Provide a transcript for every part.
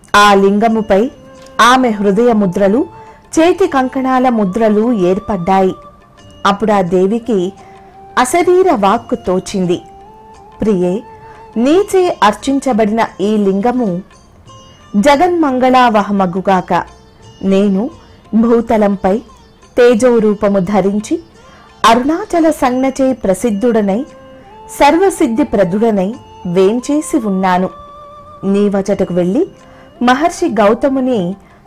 ఆ లింగముపై ఆమె హృదయ ముద్రలు చేతి కంకణాల ముద్రలు ఏర్పడ్డాయి అప్పుడు ఆ దేవికి అశరీర వాక్కు తోచింది ప్రియే నీచే అర్చించబడిన ఈ లింగము జగన్మంగళావహమగుగాక నేను భూతలంపై తేజో రూపము ధరించి అరుణాచల సంజ్ఞచే ప్రసిద్ధుడనై సర్వసిద్ధి ప్రదుడనై వేంచేసి ఉన్నాను నీవచటకు వెళ్ళి మహర్షి గౌతముని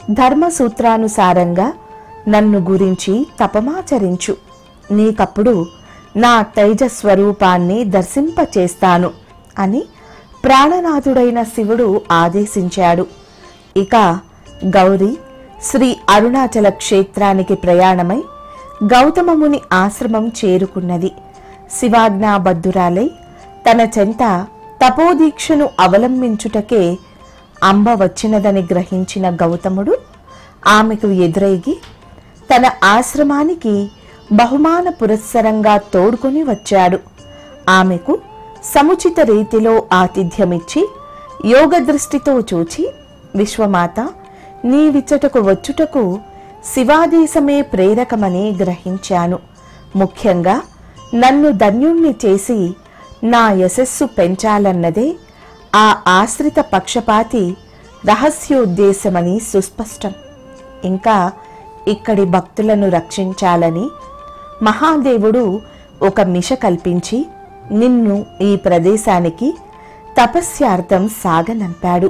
ధర్మసూత్రానుసారంగా నన్ను గురించి తపమాచరించు నీకప్పుడు నా తైజస్వరూపాన్ని దర్శింపచేస్తాను అని ప్రాణనాథుడైన శివుడు ఆదేశించాడు ఇక గౌరి శ్రీ అరుణాచల క్షేత్రానికి ప్రయాణమై గౌతమముని ఆశ్రమం చేరుకున్నది శివాజ్ఞాబద్ధురాలై తన చెంత తపోదీక్షను అవలంబించుటకే అంబ వచ్చినదని గ్రహించిన గౌతముడు ఆమెకు ఎదురైగి తన ఆశ్రమానికి బహుమాన పురస్సరంగా తోడుకొని వచ్చాడు ఆమెకు సముచిత రీతిలో ఆతిథ్యమిచ్చి యోగ దృష్టితో చూచి విశ్వమాత నీవిచ్చటకు వచ్చుటకు శివాదేశమే ప్రేరకమని గ్రహించాను ముఖ్యంగా నన్ను ధన్యుణ్ణి చేసి నా యశస్సు పెంచాలన్నదే ఆ ఆశ్రిత పక్షపాతి రహస్యోద్దేశమని సుస్పష్టం ఇంకా ఇక్కడి భక్తులను రక్షించాలని మహాదేవుడు ఒక మిష కల్పించి నిన్ను ఈ ప్రదేశానికి తపస్యార్థం సాగనంపాడు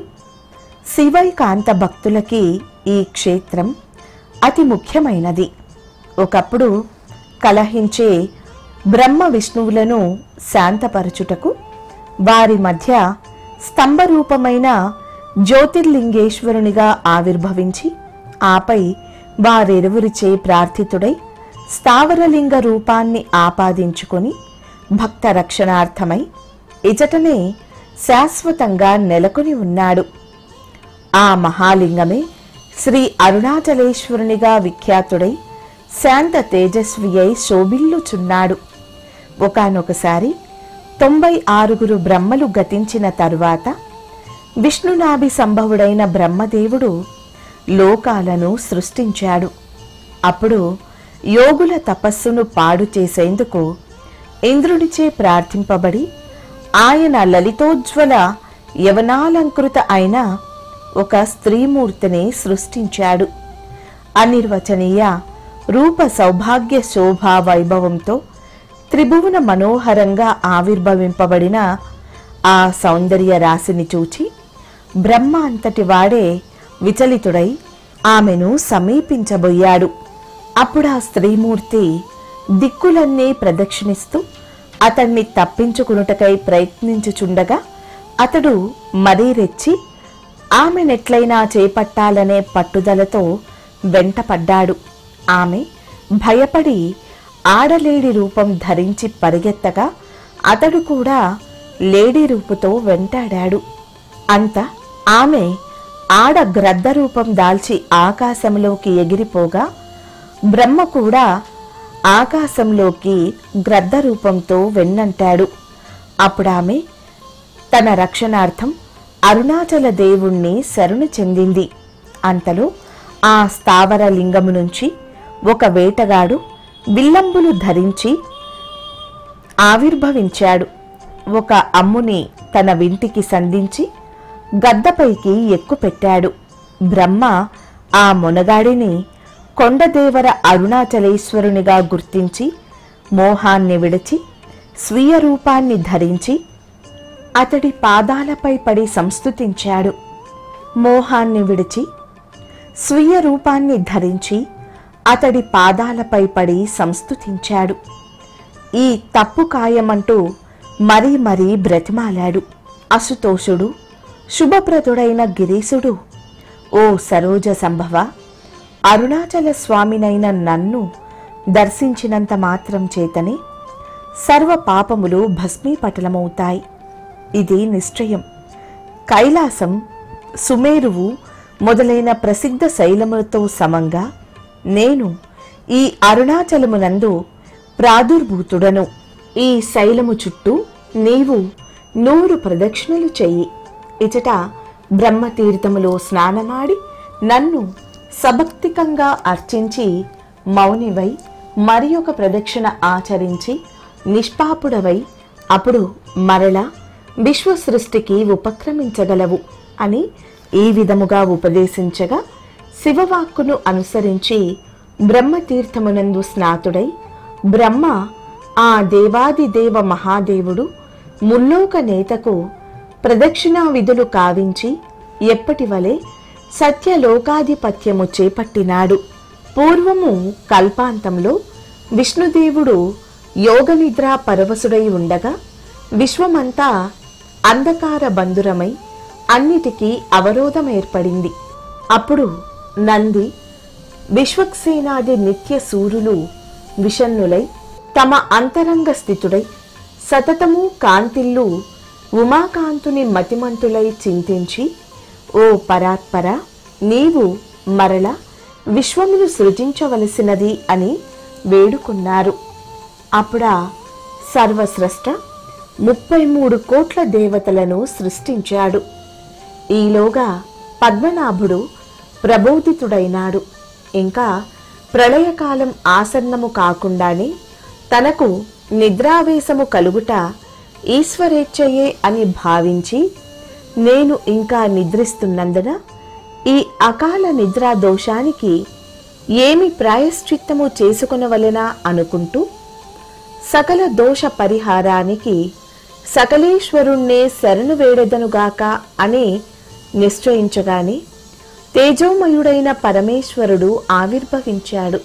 శివైకాంత భక్తులకి ఈ క్షేత్రం అతి ముఖ్యమైనది ఒకప్పుడు కలహించే బ్రహ్మ విష్ణువులను శాంతపరచుటకు వారి మధ్య స్తంభరూపమైన జ్యోతిర్లింగేశ్వరునిగా ఆవిర్భవించి ఆపై వారిరువురిచే ప్రార్థితుడై స్థావరలింగ రూపాన్ని ఆపాదించుకొని భక్త రక్షణార్థమై ఇచటనే శాశ్వతంగా నెలకొని ఉన్నాడు ఆ మహాలింగమే శ్రీ అరుణాచలేశ్వరునిగా విఖ్యాతుడై శాంత తేజస్వి అయి శోభిల్లుచున్నాడు ఒకనొకసారి తొంభై ఆరుగురు బ్రహ్మలు గతించిన తరువాత విష్ణునాభి సంభవుడైన బ్రహ్మదేవుడు లోకాలను సృష్టించాడు అప్పుడు యోగుల తపస్సును పాడు చేసేందుకు ఇంద్రునిచే ప్రార్థింపబడి ఆయన లలితోజ్వల యవనాలంకృత అయిన ఒక స్త్రీమూర్తిని సృష్టించాడు అనిర్వచనీయ రూప సౌభాగ్య శోభా వైభవంతో త్రిభువన మనోహరంగా ఆవిర్భవింపబడిన ఆ సౌందర్య రాశిని చూచి బ్రహ్మ అంతటి వాడే విచలితుడై ఆమెను సమీపించబోయాడు అప్పుడు ఆ స్త్రీమూర్తి దిక్కులన్నీ ప్రదక్షిణిస్తూ అతన్ని తప్పించుకునుటకై ప్రయత్నించుచుండగా అతడు మరీ రెచ్చి ఆమెనెట్లయినా చేపట్టాలనే పట్టుదలతో వెంటపడ్డాడు ఆమె భయపడి ఆడలేడి రూపం ధరించి పరిగెత్తగా అతడు కూడా లేడీ రూపుతో వెంటాడాడు అంత ఆమె ఆడ గ్రద్ద రూపం దాల్చి ఆకాశంలోకి ఎగిరిపోగా బ్రహ్మ కూడా ఆకాశంలోకి గ్రద్ద రూపంతో వెన్నంటాడు అప్పుడామె తన రక్షణార్థం అరుణాచల దేవుణ్ణి శరణు చెందింది అంతలో ఆ స్థావర లింగము నుంచి ఒక వేటగాడు విల్లంబులు ధరించి ఆవిర్భవించాడు ఒక అమ్ముని తన వింటికి సంధించి గద్దపైకి ఎక్కుపెట్టాడు బ్రహ్మ ఆ మొనగాడిని కొండదేవర అరుణాచలేశ్వరునిగా గుర్తించి మోహాన్ని విడిచి స్వీయ రూపాన్ని ధరించి అతడి పాదాలపై పడి సంస్తుతించాడు మోహాన్ని విడిచి స్వీయ రూపాన్ని ధరించి అతడి పాదాలపై పడి సంస్తుతించాడు ఈ తప్పు ఖాయమంటూ మరీ మరీ బ్రతిమాలాడు అసుతోషుడు శుభప్రదుడైన గిరీశుడు ఓ సరోజ సంభవ అరుణాచల స్వామినైన నన్ను దర్శించినంత మాత్రం చేతనే సర్వ పాపములు భస్మీపటలమవుతాయి ఇది నిశ్చయం కైలాసం సుమేరువు మొదలైన ప్రసిద్ధ శైలములతో సమంగా నేను ఈ అరుణాచలమునందు ప్రాదుర్భూతుడను ఈ శైలము చుట్టూ నీవు నూరు ప్రదక్షిణలు చెయ్యి ఇచట బ్రహ్మతీర్థములో స్నానమాడి నన్ను సభక్తికంగా అర్చించి మౌనివై మరి ఒక ప్రదక్షిణ ఆచరించి నిష్పాపుడవై అప్పుడు మరల విశ్వ సృష్టికి ఉపక్రమించగలవు అని ఈ విధముగా ఉపదేశించగా శివవాక్కును అనుసరించి బ్రహ్మతీర్థమునందు స్నాతుడై బ్రహ్మ ఆ దేవాది దేవ మహాదేవుడు ముల్లోక నేతకు ప్రదక్షిణా విధులు కావించి ఎప్పటి వలె సత్యలోకాధిపత్యము చేపట్టినాడు పూర్వము కల్పాంతంలో విష్ణుదేవుడు యోగనిద్ర పరవశుడై ఉండగా విశ్వమంతా అంధకార బంధురమై అన్నిటికీ అవరోధం ఏర్పడింది అప్పుడు నంది విశ్వక్సేనాది నిత్య సూర్యులు విషన్నులై తమ అంతరంగ స్థితుడై సతతము కాంతిల్లు ఉమాకాంతుని మతిమంతులై చింతించి ఓ పరాత్పర నీవు మరల విశ్వమును సృజించవలసినది అని వేడుకున్నారు అప్పుడా సర్వస్రష్ట ముప్పై మూడు కోట్ల దేవతలను సృష్టించాడు ఈలోగా పద్మనాభుడు ప్రబోధితుడైనాడు ఇంకా ప్రళయకాలం ఆసన్నము కాకుండానే తనకు నిద్రావేశము కలుగుట ఈశ్వరేచ్ఛయే అని భావించి నేను ఇంకా నిద్రిస్తున్నందున ఈ అకాల నిద్రా దోషానికి ఏమి ప్రాయశ్చిత్తము చేసుకొనవలెనా అనుకుంటూ సకల దోష పరిహారానికి సకలేశ్వరుణ్ణే శరణు వేడెదనుగాక అని నిశ్చయించగానే తేజోమయుడైన పరమేశ్వరుడు ఆవిర్భవించాడు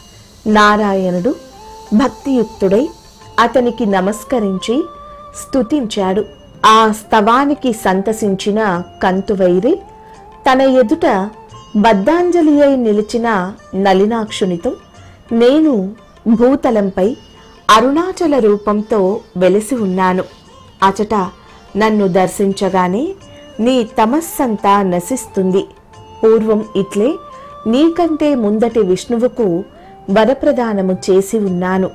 నారాయణుడు భక్తియుక్తుడై అతనికి నమస్కరించి స్తుతించాడు ఆ స్తవానికి సంతసించిన కంతువైరి తన ఎదుట బద్ధాంజలి అయి నిలిచిన నలినాక్షునితో నేను భూతలంపై అరుణాచల రూపంతో వెలిసి ఉన్నాను అచట నన్ను దర్శించగానే నీ తమస్సంతా నశిస్తుంది పూర్వం ఇట్లే నీకంటే ముందటి విష్ణువుకు వరప్రదానము చేసి ఉన్నాను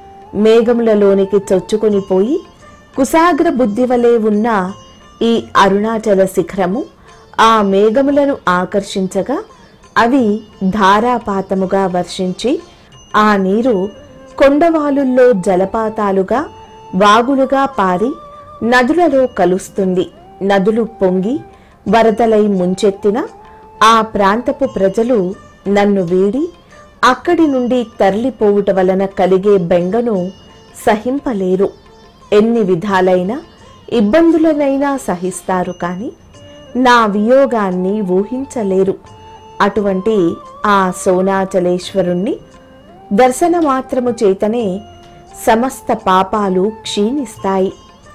మేఘములలోనికి చొచ్చుకొని పోయి కుశాగ్ర బుద్ధి వలె ఉన్న ఈ అరుణాచల శిఖరము ఆ మేఘములను ఆకర్షించగా అవి ధారాపాతముగా వర్షించి ఆ నీరు కొండవాలుల్లో జలపాతాలుగా వాగులుగా పారి నదులలో కలుస్తుంది నదులు పొంగి వరదలై ముంచెత్తిన ఆ ప్రాంతపు ప్రజలు నన్ను వీడి అక్కడి నుండి తరలిపోవుట వలన కలిగే బెంగను సహింపలేరు ఎన్ని విధాలైన ఇబ్బందులనైనా సహిస్తారు కాని నా వియోగాన్ని ఊహించలేరు అటువంటి ఆ సోనాచలేశ్వరుణ్ణి దర్శన మాత్రము చేతనే సమస్త పాపాలు క్షీణిస్తాయి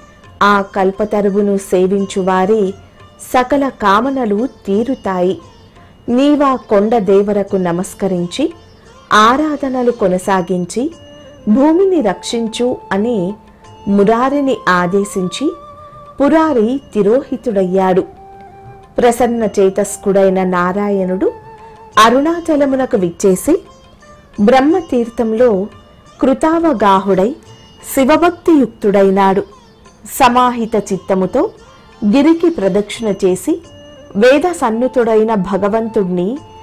ఆ కల్పతరువును సేవించువారి సకల కామనలు తీరుతాయి నీవా కొండ దేవరకు నమస్కరించి ఆరాధనలు కొనసాగించి భూమిని రక్షించు అని మురారిని ఆదేశించి పురారి తిరోహితుడయ్యాడు ప్రసన్న చేతస్కుడైన నారాయణుడు అరుణాచలమునకు విచ్చేసి బ్రహ్మతీర్థంలో కృతావగాహుడై శివభక్తియుక్తుడైనాడు సమాహిత చిత్తముతో గిరికి ప్రదక్షిణ చేసి వేద సన్నుతుడైన భగవంతుణ్ణి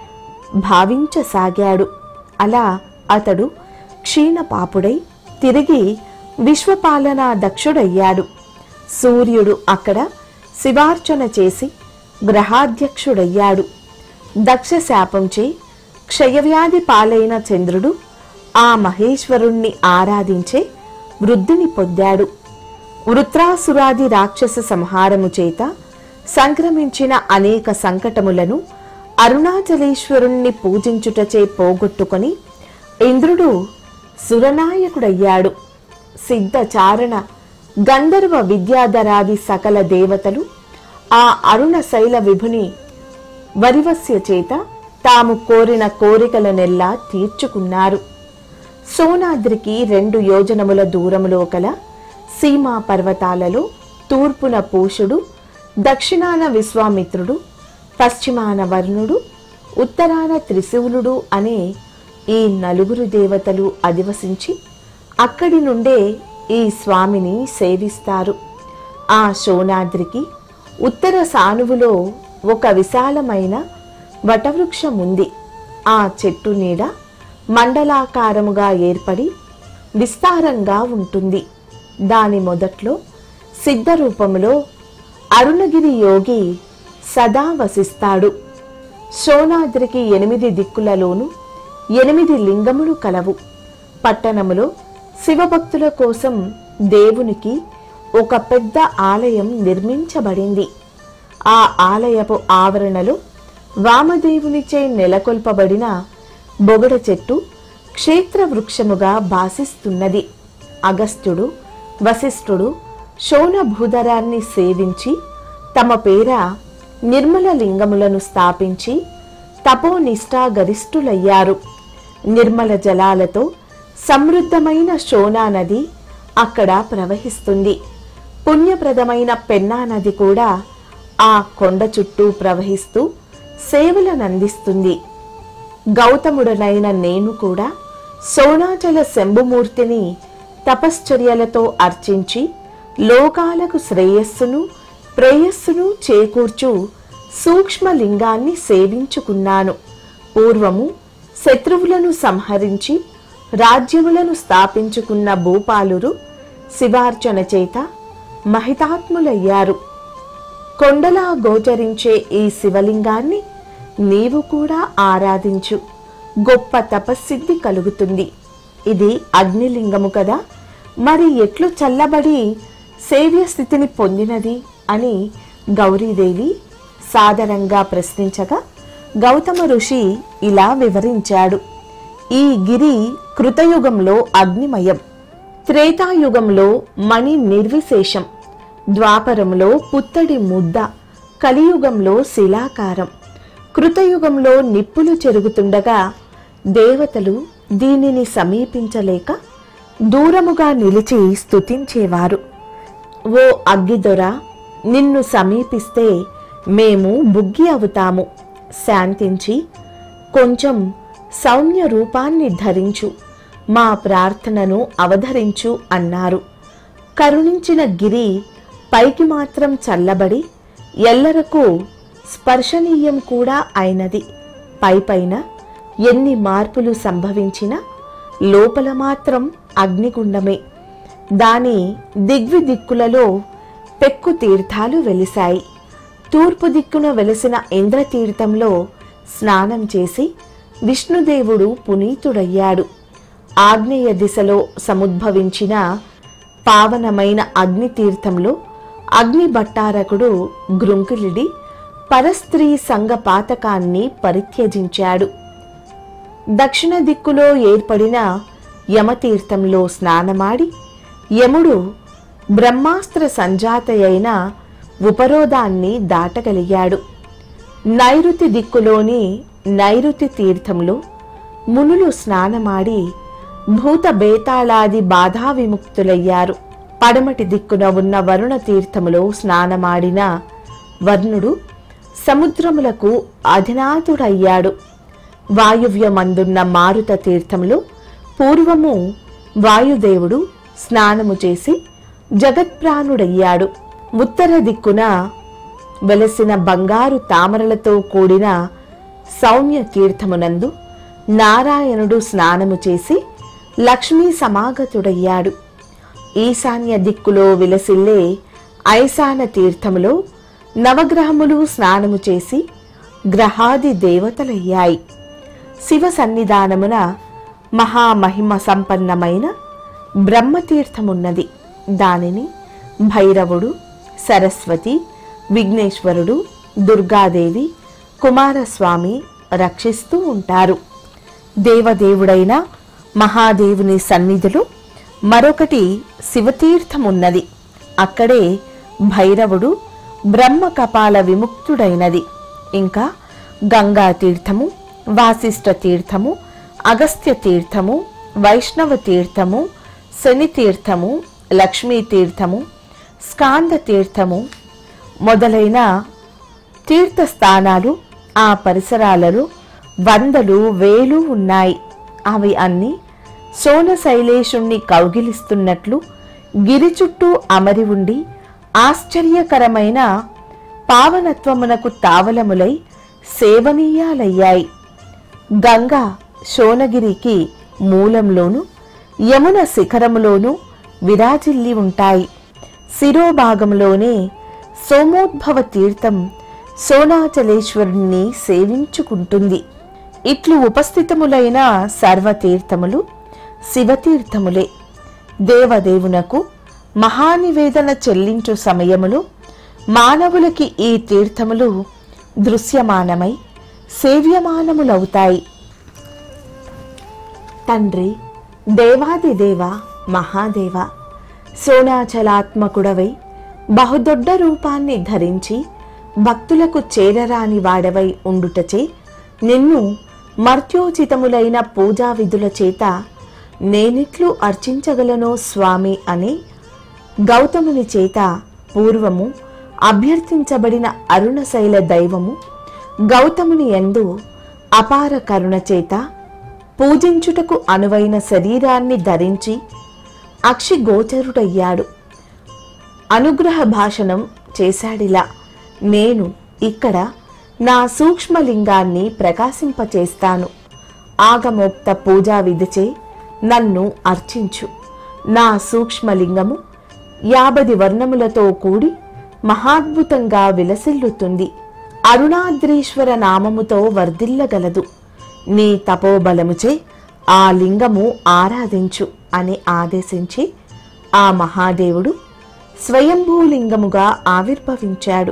భావించసాగాడు అలా అతడు క్షీణపాపుడై తిరిగి విశ్వపాలన దక్షుడయ్యాడు సూర్యుడు అక్కడ శివార్చన చేసి గ్రహాధ్యక్షుడయ్యాడు దక్ష శాపంచే క్షయవ్యాధి పాలైన చంద్రుడు ఆ మహేశ్వరుణ్ణి ఆరాధించే వృద్ధిని పొందాడు వృత్రాసురాది రాక్షస సంహారము చేత సంక్రమించిన అనేక సంకటములను అరుణాచలేశ్వరుణ్ణి పూజించుటచే పోగొట్టుకొని ఇంద్రుడు సురనాయకుడయ్యాడు సిద్ధ చారణ గంధర్వ విద్యాధరాది సకల దేవతలు ఆ అరుణ శైల విభుని వరివస్య చేత తాము కోరిన కోరికలనెల్లా తీర్చుకున్నారు సోనాద్రికి రెండు యోజనముల దూరములో కల సీమా పర్వతాలలో తూర్పున పూషుడు దక్షిణాన విశ్వామిత్రుడు పశ్చిమాన వర్ణుడు ఉత్తరాన త్రిశూలుడు అనే ఈ నలుగురు దేవతలు అధివసించి అక్కడి నుండే ఈ స్వామిని సేవిస్తారు ఆ శోనాద్రికి ఉత్తర సానువులో ఒక విశాలమైన వటవృక్షం ఉంది ఆ చెట్టు నీడ మండలాకారముగా ఏర్పడి విస్తారంగా ఉంటుంది దాని మొదట్లో సిద్ధ రూపములో అరుణగిరి యోగి సదా వసిస్తాడు శోణాద్రికి ఎనిమిది దిక్కులలోనూ ఎనిమిది లింగములు కలవు పట్టణములో శివభక్తుల కోసం దేవునికి ఒక పెద్ద ఆలయం నిర్మించబడింది ఆ ఆలయపు ఆవరణలో వామదేవునిచే నెలకొల్పబడిన బొగడ చెట్టు క్షేత్ర వృక్షముగా భాసిస్తున్నది అగస్త్యుడు వశిష్ఠుడు శోణభూధరాన్ని సేవించి తమ పేర నిర్మల లింగములను స్థాపించి తపోనిష్టా గరిష్ఠులయ్యారు నిర్మల జలాలతో సమృద్ధమైన శోనా నది అక్కడ ప్రవహిస్తుంది పుణ్యప్రదమైన పెన్నా నది కూడా ఆ కొండ చుట్టూ ప్రవహిస్తూ సేవలనందిస్తుంది గౌతముడనైన నేను కూడా సోనాచల శంభుమూర్తిని తపశ్చర్యలతో అర్చించి లోకాలకు శ్రేయస్సును ప్రేయస్సును చేకూర్చు సూక్ష్మలింగాన్ని సేవించుకున్నాను పూర్వము శత్రువులను సంహరించి రాజ్యములను స్థాపించుకున్న భూపాలురు శివార్చన చేత మహితాత్ములయ్యారు కొండలా గోచరించే ఈ శివలింగాన్ని నీవు కూడా ఆరాధించు గొప్ప తపస్సిద్ధి కలుగుతుంది ఇది అగ్నిలింగము కదా మరి ఎట్లు చల్లబడి సేవ్య స్థితిని పొందినది అని గౌరీదేవి సాదరంగా ప్రశ్నించగా గౌతమ ఋషి ఇలా వివరించాడు ఈ గిరి కృతయుగంలో అగ్నిమయం త్రేతాయుగంలో మణి నిర్విశేషం ద్వాపరంలో పుత్తడి ముద్ద కలియుగంలో శిలాకారం కృతయుగంలో నిప్పులు చెరుగుతుండగా దేవతలు దీనిని సమీపించలేక దూరముగా నిలిచి స్తుతించేవారు ఓ అగ్గిదొర నిన్ను సమీపిస్తే మేము బుగ్గి అవుతాము శాంతించి కొంచెం సౌమ్య రూపాన్ని ధరించు మా ప్రార్థనను అవధరించు అన్నారు కరుణించిన గిరి పైకి మాత్రం చల్లబడి ఎల్లరకు స్పర్శనీయం కూడా అయినది పైపైన ఎన్ని మార్పులు సంభవించినా లోపల మాత్రం అగ్నిగుండమే దాని దిగ్వి దిక్కులలో పెక్కు తీర్థాలు వెలిశాయి తూర్పు దిక్కున వెలిసిన ఇంద్రతీర్థంలో స్నానం చేసి విష్ణుదేవుడు పునీతుడయ్యాడు ఆగ్నేయ దిశలో సముద్భవించిన పావనమైన అగ్నితీర్థంలో అగ్నిభట్టారకుడు గృంకులిడి పరస్త్రీ సంఘ పాతకాన్ని పరిత్యజించాడు దక్షిణ దిక్కులో ఏర్పడిన యమతీర్థంలో స్నానమాడి యముడు బ్రహ్మాస్త్ర సంజాతయైన ఉపరోధాన్ని దాటగలిగాడు నైరుతి దిక్కులోని నైరుతి తీర్థంలో మునులు స్నానమాడి భూత బేతాళాది బాధా విముక్తులయ్యారు పడమటి దిక్కున ఉన్న వరుణ తీర్థములో స్నానమాడిన వర్ణుడు సముద్రములకు అధినాథుడయ్యాడు వాయువ్యమందున్న మారుత తీర్థంలో పూర్వము వాయుదేవుడు స్నానము చేసి జగత్ప్రాణుడయ్యాడు ఉత్తర దిక్కున వెలసిన బంగారు తామరలతో కూడిన సౌమ్య తీర్థమునందు నారాయణుడు స్నానము చేసి లక్ష్మీ సమాగతుడయ్యాడు ఈశాన్య దిక్కులో విలసిల్లే ఐశాన తీర్థములో నవగ్రహములు స్నానము చేసి గ్రహాది దేవతలయ్యాయి శివ సన్నిధానమున మహామహిమ సంపన్నమైన బ్రహ్మతీర్థమున్నది దానిని భైరవుడు సరస్వతి విఘ్నేశ్వరుడు దుర్గాదేవి కుమారస్వామి రక్షిస్తూ ఉంటారు దేవదేవుడైన మహాదేవుని సన్నిధిలో మరొకటి శివతీర్థమున్నది అక్కడే భైరవుడు బ్రహ్మ కపాల విముక్తుడైనది ఇంకా గంగా తీర్థము వాసిష్ఠ తీర్థము అగస్త్య తీర్థము వైష్ణవ తీర్థము శని తీర్థము లక్ష్మీ తీర్థము స్కాంద తీర్థము మొదలైన తీర్థస్థానాలు ఆ పరిసరాలలో వందలు వేలు ఉన్నాయి అవి అన్ని సోన శైలేషుణ్ణి కౌగిలిస్తున్నట్లు గిరి చుట్టూ అమరి ఉండి ఆశ్చర్యకరమైన పావనత్వమునకు తావలములై సేవనీయాలయ్యాయి గంగా శోనగిరికి మూలంలోను యమున శిఖరములోను విరాజిల్లి ఉంటాయి శిరోభాగంలోనే సోమోద్భవ తీర్థం సోనాచలేశ్వరుణ్ణి సేవించుకుంటుంది ఇట్లు ఉపస్థితములైన సర్వతీర్థములు శివతీర్థములే దేవదేవునకు మహానివేదన చెల్లించు సమయములో మానవులకి ఈ తీర్థములు దృశ్యమానమై సేవ్యమానములవుతాయి తండ్రి దేవాది దేవ మహాదేవ సోనాచలాత్మకుడవై బహుదొడ్డ రూపాన్ని ధరించి భక్తులకు చేరరాని వాడవై ఉండుటచే నిన్ను మర్త్యోచితములైన పూజా విధుల చేత నేనిట్లు అర్చించగలనో స్వామి అని గౌతముని చేత పూర్వము అభ్యర్థించబడిన అరుణశైల దైవము గౌతముని యందు అపార కరుణ చేత పూజించుటకు అనువైన శరీరాన్ని ధరించి అక్షిగోచరుడయ్యాడు అనుగ్రహ భాషణం చేశాడిలా నేను ఇక్కడ నా సూక్ష్మలింగాన్ని ప్రకాశింపచేస్తాను ఆగమోక్త పూజా విధిచే నన్ను అర్చించు నా సూక్ష్మలింగము యాభది వర్ణములతో కూడి మహాద్భుతంగా విలసిల్లుతుంది అరుణాద్రీశ్వర నామముతో వర్ధిల్లగలదు నీ తపోబలముచే ఆ లింగము ఆరాధించు అని ఆదేశించి ఆ మహాదేవుడు స్వయంభూలింగముగా ఆవిర్భవించాడు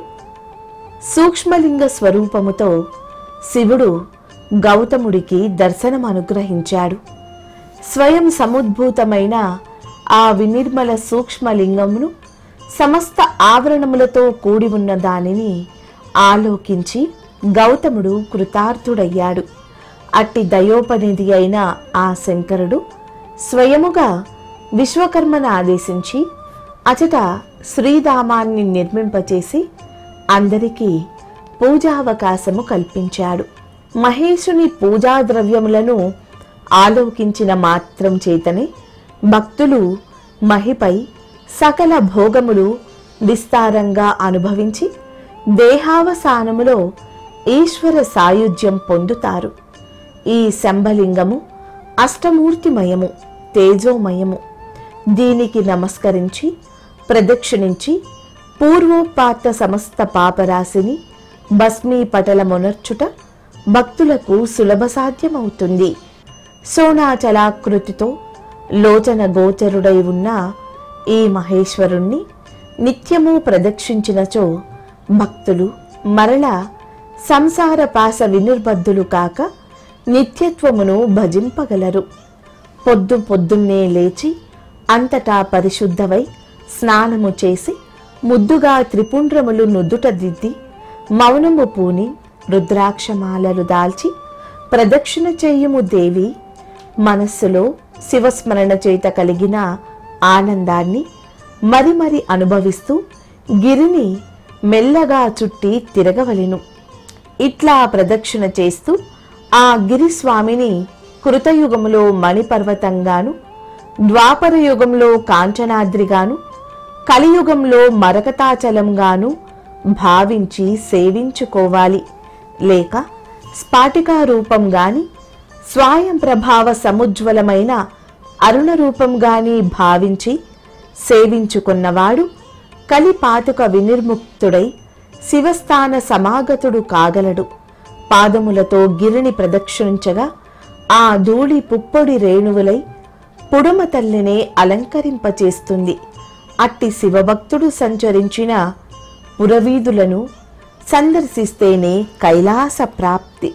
సూక్ష్మలింగ స్వరూపముతో శివుడు గౌతముడికి దర్శనం అనుగ్రహించాడు స్వయం సముద్భూతమైన ఆ వినిర్మల సూక్ష్మలింగమును సమస్త ఆవరణములతో కూడి ఉన్న దానిని ఆలోకించి గౌతముడు కృతార్థుడయ్యాడు అట్టి దయోపనిధి అయిన ఆ శంకరుడు స్వయముగా విశ్వకర్మను ఆదేశించి అచట శ్రీధామాన్ని నిర్మింపచేసి అందరికీ పూజావకాశము కల్పించాడు మహేశుని పూజా ద్రవ్యములను ఆలోకించిన మాత్రం చేతనే భక్తులు మహిపై సకల భోగములు విస్తారంగా అనుభవించి దేహావసానములో ఈశ్వర సాయుధ్యం పొందుతారు ఈ శంభలింగము అష్టమూర్తిమయము తేజోమయము దీనికి నమస్కరించి ప్రదక్షిణించి పూర్వోపాత సమస్త పాపరాశిని భస్మీపటలమునర్చుట భక్తులకు సులభ సాధ్యమవుతుంది సోనాచలాకృతితో లోచన గోచరుడై ఉన్న ఈ మహేశ్వరుణ్ణి నిత్యము ప్రదక్షించినచో భక్తులు మరల సంసార పాస వినుర్బద్ధులు కాక నిత్యత్వమును భజింపగలరు పొద్దు పొద్దున్నే లేచి అంతటా పరిశుద్ధవై స్నానము చేసి ముద్దుగా త్రిపుండ్రములు నుదుట దిద్ది మౌనము పూని రుద్రాక్షమాలలు దాల్చి ప్రదక్షిణ చెయ్యుము దేవి మనస్సులో శివస్మరణ చేత కలిగిన ఆనందాన్ని మరి మరి అనుభవిస్తూ గిరిని మెల్లగా చుట్టి తిరగవలెను ఇట్లా ప్రదక్షిణ చేస్తూ ఆ గిరిస్వామిని కృతయుగములో మణిపర్వతంగాను ద్వాపర యుగంలో కాంచనాద్రిగాను కలియుగంలో మరకతాచలంగాను భావించి సేవించుకోవాలి లేక స్ఫాటికా రూపం గాని స్వాయం ప్రభావ సముజ్వలమైన అరుణ రూపం గాని భావించి సేవించుకున్నవాడు కలిపాతుక వినిర్ముక్తుడై శివస్థాన సమాగతుడు కాగలడు పాదములతో గిరిని ప్రదక్షించగా ఆ ధూళి పుప్పొడి రేణువులై పుడమ తల్లినే అలంకరింపచేస్తుంది అట్టి శివభక్తుడు సంచరించిన పురవీధులను సందర్శిస్తేనే కైలాస ప్రాప్తి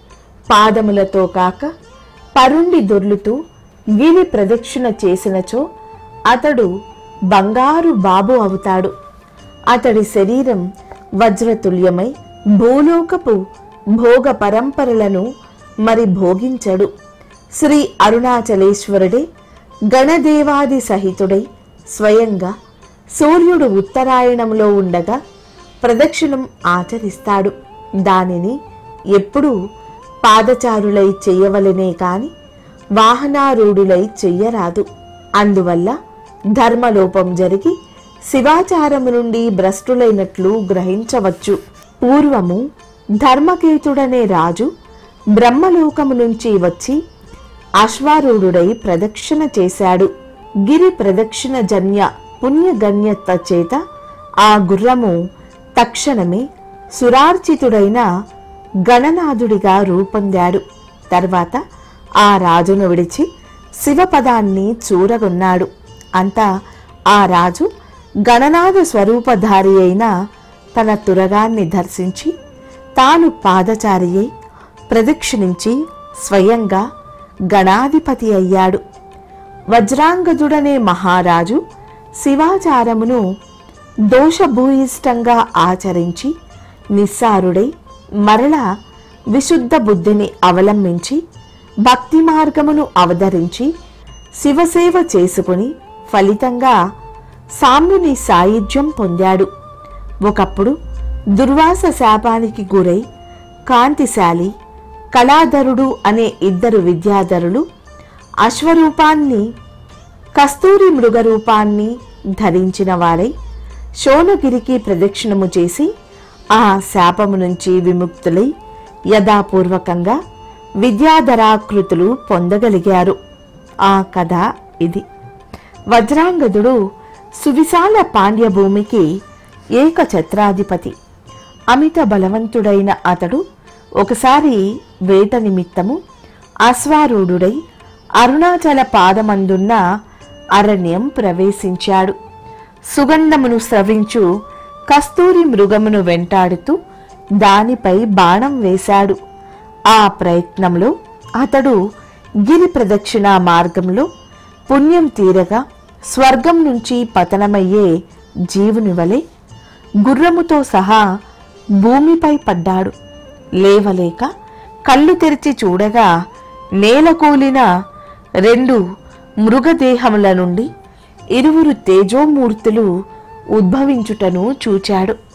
పాదములతో కాక పరుండి దొర్లుతూ గిరి ప్రదక్షిణ చేసినచో అతడు బంగారు బాబు అవుతాడు అతడి శరీరం వజ్రతుల్యమై భూలోకపు భోగ పరంపరలను మరి భోగించడు శ్రీ అరుణాచలేశ్వరుడే గణదేవాది సహితుడై స్వయంగా సూర్యుడు ఉత్తరాయణంలో ఉండగా ప్రదక్షిణం ఆచరిస్తాడు దానిని ఎప్పుడూ పాదచారులై చెయ్యవలనే కాని వాహనారూఢులై చెయ్యరాదు అందువల్ల ధర్మలోపం జరిగి శివాచారము నుండి భ్రష్టులైనట్లు గ్రహించవచ్చు పూర్వము ధర్మకేతుడనే రాజు బ్రహ్మలోకము నుంచి వచ్చి అశ్వారూఢుడై ప్రదక్షిణ చేశాడు గిరి ప్రదక్షిణ జన్య పుణ్యగణ్యత చేత ఆ గుర్రము తక్షణమే సురార్చితుడైన గణనాథుడిగా రూపొందాడు తర్వాత ఆ రాజును విడిచి శివపదాన్ని చూరగొన్నాడు అంతా ఆ రాజు గణనాథ స్వరూపధారి అయిన తన తురగాన్ని దర్శించి తాను పాదచారి అయి ప్రదక్షిణించి స్వయంగా గణాధిపతి అయ్యాడు వజ్రాంగదుడనే మహారాజు శివాచారమును దోషభూయిష్టంగా ఆచరించి నిస్సారుడై మరల విశుద్ధ బుద్ధిని అవలంబించి భక్తి మార్గమును అవతరించి శివసేవ చేసుకుని ఫలితంగా సామ్యుని సాయుధ్యం పొందాడు ఒకప్పుడు దుర్వాస శాపానికి గురై కాంతిశాలి కళాధరుడు అనే ఇద్దరు విద్యాధరులు అశ్వరూపాన్ని కస్తూరి మృగరూపాన్ని ధరించిన వారై శోణగిరికి ప్రదక్షిణము చేసి ఆ శాపము నుంచి విముక్తులై యథాపూర్వకంగా విద్యాధరాకృతులు పొందగలిగారు ఆ కథ ఇది వజ్రాంగదుడు సువిశాల పాండ్యభూమికి ఏకఛత్రాధిపతి అమిత బలవంతుడైన అతడు ఒకసారి వేట నిమిత్తము అశ్వారూఢుడై అరుణాచల పాదమందున్న అరణ్యం ప్రవేశించాడు సుగంధమును స్రవించు కస్తూరి మృగమును వెంటాడుతూ దానిపై బాణం వేశాడు ఆ ప్రయత్నంలో అతడు గిరి ప్రదక్షిణ మార్గంలో పుణ్యం తీరగా స్వర్గం నుంచి పతనమయ్యే జీవుని వలె గుర్రముతో సహా భూమిపై పడ్డాడు లేవలేక కళ్ళు తెరిచి చూడగా నేలకూలిన రెండు మృగదేహముల నుండి ఇరువురు తేజోమూర్తులు ఉద్భవించుటను చూచాడు